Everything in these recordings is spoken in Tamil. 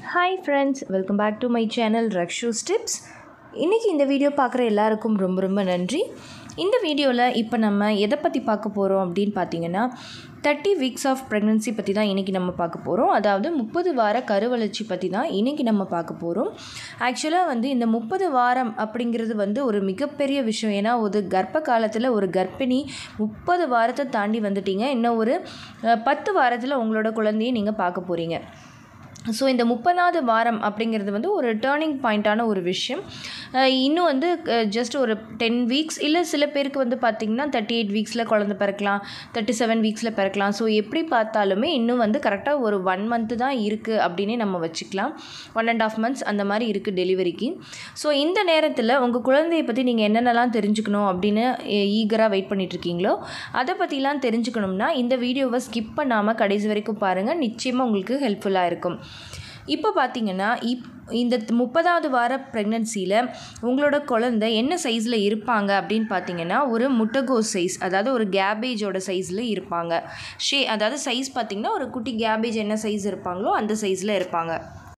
hi friends welcome back to my channel Rakshu's tips இன்றைக்கி இந்த வீடியோ பார்க்குற எல்லாருக்கும் ரொம்ப ரொம்ப நன்றி இந்த வீடியோவில் இப்போ நம்ம எதை பற்றி பார்க்க போகிறோம் அப்படின்னு பார்த்தீங்கன்னா தேர்ட்டி வீக்ஸ் ஆஃப் ப்ரெக்னன்சி பற்றி தான் இன்றைக்கி நம்ம பார்க்க போகிறோம் அதாவது முப்பது வார கருவளர்ச்சி பற்றி தான் இன்றைக்கி நம்ம பார்க்க போகிறோம் ஆக்சுவலாக வந்து இந்த முப்பது வாரம் அப்படிங்கிறது வந்து ஒரு மிகப்பெரிய விஷயம் ஏன்னா ஒரு கர்ப்ப காலத்தில் ஒரு கர்ப்பிணி முப்பது வாரத்தை தாண்டி வந்துட்டீங்க இன்னும் ஒரு அஹ், பத்து வாரத்தில் உங்களோட குழந்தையை நீங்கள் பார்க்க போகிறீங்க ஸோ இந்த முப்பதாவது வாரம் அப்படிங்கிறது வந்து ஒரு டேர்னிங் பாயிண்ட்டான ஒரு விஷயம் அஹ் இன்னும் வந்து ஜஸ்ட் ஒரு டென் வீக்ஸ் இல்லை சில பேருக்கு வந்து பார்த்திங்கன்னா தேர்ட்டி எயிட் வீக்ஸில் குழந்தை பிறக்கலாம் தேர்ட்டி செவன் வீக்ஸில் பிறக்கலாம் ஸோ எப்படி பார்த்தாலுமே இன்னும் வந்து கரெக்டாக ஒரு ஒன் மந்த்து தான் இருக்குது அப்படின்னே நம்ம வச்சுக்கலாம் ஒன் அண்ட் ஆஃப் மந்த்ஸ் அந்த மாதிரி இருக்குது டெலிவரிக்கு ஸோ இந்த நேரத்தில் உங்கள் குழந்தையை பற்றி நீங்கள் என்னென்னலாம் தெரிஞ்சுக்கணும் அப்படின்னு ஈகராக வெயிட் பண்ணிகிட்ருக்கீங்களோ அதை பற்றிலாம் தெரிஞ்சுக்கணும்னா இந்த வீடியோவை ஸ்கிப் பண்ணாமல் கடைசி வரைக்கும் பாருங்கள் நிச்சயமாக உங்களுக்கு ஹெல்ப்ஃபுல்லாக இருக்கும் இப்போ பார்த்தீங்கன்னா இப் இந்த முப்பதாவது வார ப்ரெக்னன்சியில் உங்களோட குழந்தை என்ன சைஸில் இருப்பாங்க அப்படின்னு பார்த்தீங்கன்னா ஒரு முட்டைகோஸ் சைஸ் அதாவது ஒரு கேபேஜோட சைஸில் இருப்பாங்க ஷே அதாவது சைஸ் பார்த்தீங்கன்னா ஒரு குட்டி கேபேஜ் என்ன சைஸ் இருப்பாங்களோ அந்த சைஸில் இருப்பாங்க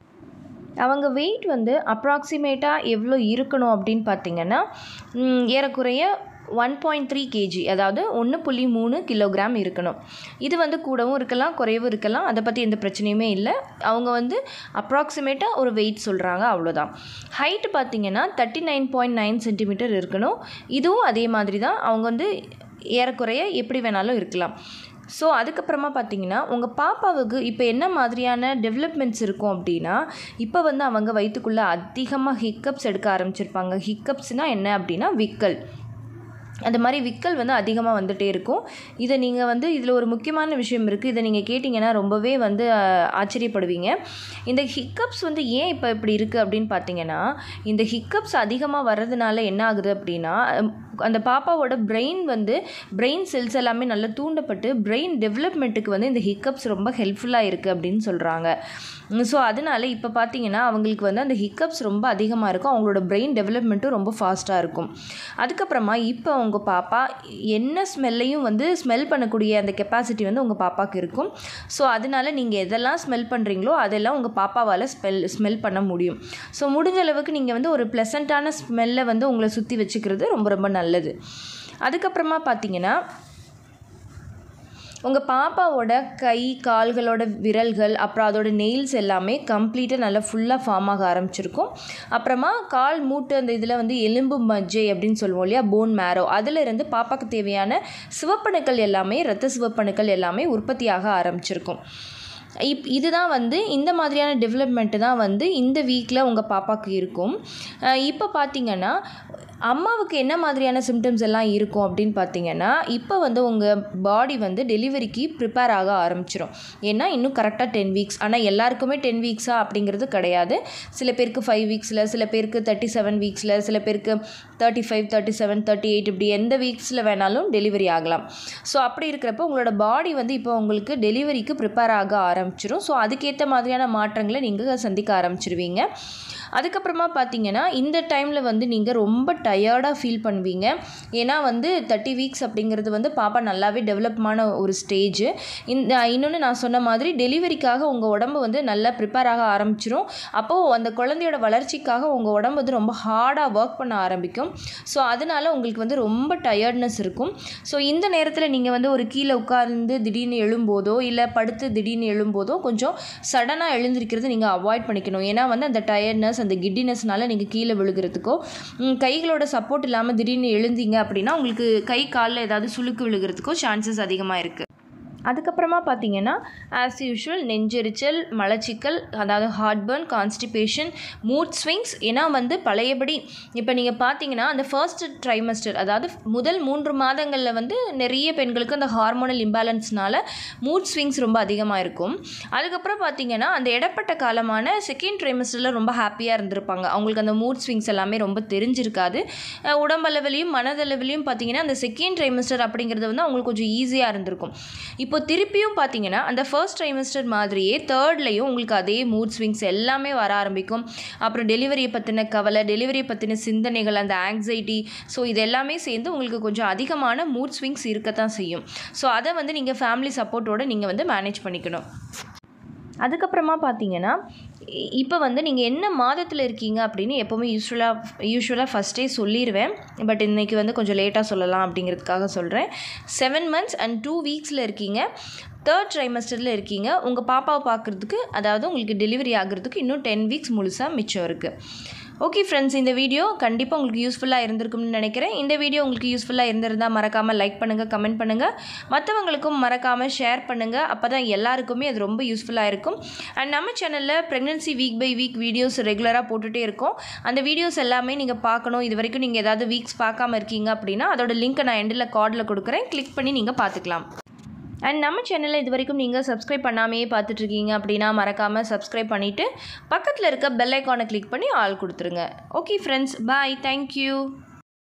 அவங்க வெயிட் வந்து அப்ராக்சிமேட்டாக எவ்வளோ இருக்கணும் அப்படின்னு பார்த்தீங்கன்னா ம், ஏறக்குறைய ஒன் பாயிண்ட் த்ரீ கேஜி அதாவது ஒன்று புள்ளி மூணு கிலோகிராம் இருக்கணும் இது வந்து கூடவும் இருக்கலாம் குறையவும் இருக்கலாம் அதை பற்றி எந்த பிரச்சனையுமே இல்லை அவங்க வந்து அப்ராக்சிமேட்டாக ஒரு வெயிட் சொல்கிறாங்க அவ்வளோதான் ஹைட்டு பார்த்தீங்கன்னா thirty nine point nine centimetre இருக்கணும் இதுவும் அதே மாதிரி தான் அவங்க வந்து ஏறக்குறைய எப்படி வேணாலும் இருக்கலாம் ஸோ அதுக்கப்புறமா பார்த்தீங்கன்னா உங்கள் பாப்பாவுக்கு இப்போ என்ன மாதிரியான டெவலப்மெண்ட்ஸ் இருக்கும் அப்படின்னா இப்போ வந்து அவங்க வயிற்றுக்குள்ளே அதிகமாக ஹிக்கப்ஸ் எடுக்க ஆரம்பிச்சிருப்பாங்க ஹிக்கப்ஸ்னால் என்ன அப்படின்னா விக்கல் அந்த மாதிரி விக்கல் வந்து அதிகமாக வந்துகிட்டே இருக்கும் இதை நீங்கள் வந்து இதில் ஒரு முக்கியமான விஷயம் இருக்குது இதை நீங்கள் கேட்டிங்கன்னா ரொம்பவே வந்து அஹ், ஆச்சரியப்படுவீங்க இந்த ஹிக்கப்ஸ் வந்து ஏன் இப்போ இப்படி இருக்குது அப்படின்னு பார்த்தீங்கன்னா இந்த ஹிக்கப்ஸ் அதிகமாக வர்றதுனால என்ன ஆகுது அப்படின்னா அம், அந்த பாப்பாவோட பிரெயின் வந்து பிரெயின் செல்ஸ் எல்லாமே நல்லா தூண்டப்பட்டு பிரெயின் டெவலப்மெண்ட்டுக்கு வந்து இந்த ஹிக்கப்ஸ் ரொம்ப ஹெல்ப்ஃபுல்லாக இருக்குது அப்படின்னு சொல்கிறாங்க ஸோ அதனால இப்போ பார்த்தீங்கன்னா அவங்களுக்கு வந்து அந்த ஹிக்கப்ஸ் ரொம்ப அதிகமாக இருக்கும் அவங்களோட பிரெயின் டெவலப்மெண்ட்டும் ரொம்ப ஃபாஸ்ட்டாக இருக்கும் அதுக்கப்புறமா இப்போ உங்கள் பாப்பா என்ன ஸ்மெல்லையும் வந்து ஸ்மெல் பண்ணக்கூடிய அந்த கெப்பாசிட்டி வந்து உங்கள் பாப்பாவுக்கு இருக்கும் ஸோ அதனால நீங்கள் எதெல்லாம் ஸ்மெல் பண்ணுறீங்களோ அதெல்லாம் உங்கள் பாப்பாவால் ஸ்மெல் ஸ்மெல் பண்ண முடியும் ஸோ முடிஞ்ச அளவுக்கு நீங்கள் வந்து ஒரு ப்ளசண்ட்டான ஸ்மெல்லை வந்து உங்களை சுற்றி வச்சுக்கிறது ரொம்ப ரொம்ப நல்லது அதுக்கப்புறமா பார்த்தீங்கன்னா உங்கள் பாப்பாவோட கை கால்களோட விரல்கள் அப்புறம் அதோட நெயில்ஸ் எல்லாமே கம்ப்ளீட்டாக நல்லா ஃபுல்லாக ஃபார்ம் ஆக ஆரம்பிச்சிருக்கும் அப்புறமா கால் மூட்டு அந்த இதில் வந்து எலும்பு மஜ்ஜை அப்படின்னு சொல்லுவோம் இல்லையா போன் மேரோ அதில் இருந்து பாப்பாக்கு தேவையான சிவப்பணுக்கள் எல்லாமே இரத்த சிவப்பணுக்கள் எல்லாமே உற்பத்தியாக ஆரம்பிச்சிருக்கும் இப் இதுதான் வந்து இந்த மாதிரியான டெவலப்மெண்ட்டு தான் வந்து இந்த வீக்கில் உங்கள் பாப்பாவுக்கு இருக்கும் அஹ் இப்போ பார்த்தீங்கன்னா அம்மாவுக்கு என்ன மாதிரியான சிம்டம்ஸ் எல்லாம் இருக்கும் அப்படின்னு பார்த்தீங்கன்னா இப்போ வந்து உங்கள் பாடி வந்து டெலிவரிக்கு ப்ரிப்பேர் ஆக ஆரம்பிச்சிடும் ஏன்னா இன்னும் கரெக்டாக டென் வீக்ஸ் ஆனால் எல்லாருக்குமே டென் வீக்ஸா அப்படிங்கிறது கிடையாது சில பேருக்கு ஃபைவ் வீக்ஸில் சில பேருக்கு தேர்ட்டி செவன் வீக்ஸில் சில பேருக்கு thirty five thirty seven thirty eight இப்படி எந்த வீக்ஸில் வேணாலும் டெலிவரி ஆகலாம் ஸோ அப்படி இருக்கிறப்ப உங்களோட பாடி வந்து இப்போ உங்களுக்கு டெலிவரிக்கு ப்ரிப்பேர் ஆக ஆரம்பிச்சிடும் ஸோ அதுக்கேற்ற மாதிரியான மாற்றங்களை நீங்கள் சந்திக்க ஆரம்பிச்சிருவீங்க அதுக்கப்புறமா பார்த்தீங்கன்னா இந்த டைமில் வந்து நீங்கள் ரொம்ப டயர்டாக ஃபீல் பண்ணுவீங்க ஏன்னா வந்து தேர்ட்டி வீக்ஸ் அப்படிங்கிறது வந்து பாப்பா நல்லாவே டெவலப்மான ஒரு ஸ்டேஜ் இந்த இன்னொன்று நான் சொன்ன மாதிரி டெலிவரிக்காக உங்கள் உடம்பு வந்து நல்லா ப்ரிப்பேர் ஆக ஆரம்பிச்சிரும் அப்போது அந்த குழந்தையோட வளர்ச்சிக்காக உங்கள் உடம்பு வந்து ரொம்ப ஹார்டாக ஒர்க் பண்ண ஆரம்பிக்கும் ஸோ அதனால உங்களுக்கு வந்து ரொம்ப டயர்ட்னஸ் இருக்கும் ஸோ இந்த நேரத்தில் நீங்கள் வந்து ஒரு கீழே உட்கார்ந்து திடீர்னு எழும்போதோ இல்லை படுத்து திடீர்னு எழும்போதோ கொஞ்சம் சடனாக எழுந்திருக்கிறது நீங்கள் அவாய்ட் பண்ணிக்கணும் ஏன்னா வந்து அந்த டயர்ட்னஸ் அந்த கிட்டினஸ்னால நீங்கள் கீழே விழுகிறதுக்கோ ம், கைகளோட சப்போர்ட் இல்லாமல் திடீர்னு எழுந்தீங்க அப்படின்னா உங்களுக்கு கை காலில் ஏதாவது சுளுக்கு விழுகிறதுக்கோ சான்சஸ் அதிகமாக இருக்குது அதுக்கப்புறமா பார்த்தீங்கன்னா ஆஸ் யூஷுவல் நெஞ்செரிச்சல் மலச்சிக்கல் அதாவது ஹார்ட்பர்ன் கான்ஸ்டிபேஷன் மூட் ஸ்விங்ஸ் ஏன்னா வந்து பழையபடி இப்போ நீங்கள் பார்த்தீங்கன்னா அந்த ஃபர்ஸ்ட் ட்ரைமஸ்டர் அதாவது முதல் மூன்று மாதங்களில் வந்து நிறைய பெண்களுக்கு அந்த ஹார்மோனல் இம்பேலன்ஸ்னால மூட் ஸ்விங்ஸ் ரொம்ப அதிகமாக இருக்கும் அதுக்கப்புறம் பார்த்தீங்கன்னா அந்த இடப்பட்ட காலமான செகண்ட் ட்ரைமஸ்டரில் ரொம்ப ஹாப்பியாக இருந்திருப்பாங்க அவங்களுக்கு அந்த மூட் ஸ்விங்ஸ் எல்லாமே ரொம்ப தெரிஞ்சிருக்காது அஹ் உடம்பளவிலையும் மனதளவிலையும் பார்த்தீங்கன்னா அந்த செகண்ட் ட்ரைமஸ்டர் அப்படிங்கிறது வந்து அவங்களுக்கு கொஞ்சம் ஈஸியாக இருந்திருக்கும் இப்போ திருப்பியும் பார்த்தீங்கன்னா அந்த ஃபர்ஸ்ட் ட்ரைமஸ்டர் மாதிரியே தேர்ட்லேயும் உங்களுக்கு அதே மூட் ஸ்விங்ஸ் எல்லாமே வர ஆரம்பிக்கும் அப்புறம் டெலிவரியை பற்றின கவலை டெலிவரியை பற்றின சிந்தனைகள் அந்த ஆங்ஸைட்டி ஸோ இது எல்லாமே சேர்ந்து உங்களுக்கு கொஞ்சம் அதிகமான மூட் ஸ்விங்ஸ் இருக்கத்தான் செய்யும் ஸோ அதை வந்து நீங்கள் ஃபேமிலி சப்போர்ட்டோட நீங்கள் வந்து மேனேஜ் பண்ணிக்கணும் அதுக்கப்புறமா பார்த்தீங்கன்னா இ- இப்போ வந்து நீங்கள் என்ன மாதத்தில் இருக்கீங்க அப்படின்னு எப்போவுமே யூஸ்வலாக யூஸ்வலாக ஃபஸ்ட்டே சொல்லிடுவேன் பட் இன்றைக்கி வந்து கொஞ்சம் லேட்டாக சொல்லலாம் அப்படிங்கிறதுக்காக சொல்கிறேன் செவன் மந்த்ஸ் அண்ட் டூ வீக்ஸில் இருக்கீங்க தேர்ட் ட்ரைமஸ்டரில் இருக்கீங்க உங்கள் பாப்பாவை பார்க்குறதுக்கு அதாவது உங்களுக்கு டெலிவரி ஆகிறதுக்கு இன்னும் டென் வீக்ஸ் முழுசாக மிச்சம் இருக்குது ஓகே ஃப்ரெண்ட்ஸ் இந்த வீடியோ கண்டிப்பாக உங்களுக்கு யூஸ்ஃபுல்லாக இருந்திருக்கும்னு நினைக்கிறேன் இந்த வீடியோ உங்களுக்கு யூஸ்ஃபுல்லாக இருந்திருந்தால் மறக்காமல் லைக் பண்ணுங்கள் கமெண்ட் பண்ணுங்கள் மற்றவங்களுக்கும் மறக்காமல் ஷேர் பண்ணுங்கள் அப்போ தான் எல்லாருக்குமே அது ரொம்ப யூஸ்ஃபுல்லாக இருக்கும் அண்ட் நம்ம சேனலில் pregnancy week by week videos ரெகுலராக போட்டுகிட்டே இருக்கோம் அந்த வீடியோஸ் எல்லாமே நீங்கள் பார்க்கணும் இது வரைக்கும் நீங்கள் ஏதாவது வீக்ஸ் பார்க்காம இருக்கீங்க அப்படின்னா அதோட லிங்க்கை நான் எண்டில் கார்டில் கொடுக்குறேன் கிளிக் பண்ணி நீங்கள் பார்த்துக்கலாம் அண்ட் நம்ம சேனலில் இது வரைக்கும் நீங்கள் சப்ஸ்கிரைப் பண்ணாமையே பார்த்துட்ருக்கீங்க அப்படின்னா மறக்காமல் சப்ஸ்கிரைப் பண்ணிவிட்டு பக்கத்தில் இருக்க பெல் ஐக்கானை கிளிக் பண்ணி ஆள் கொடுத்துருங்க ஓகே ஃப்ரெண்ட்ஸ் பாய் தேங்க்யூ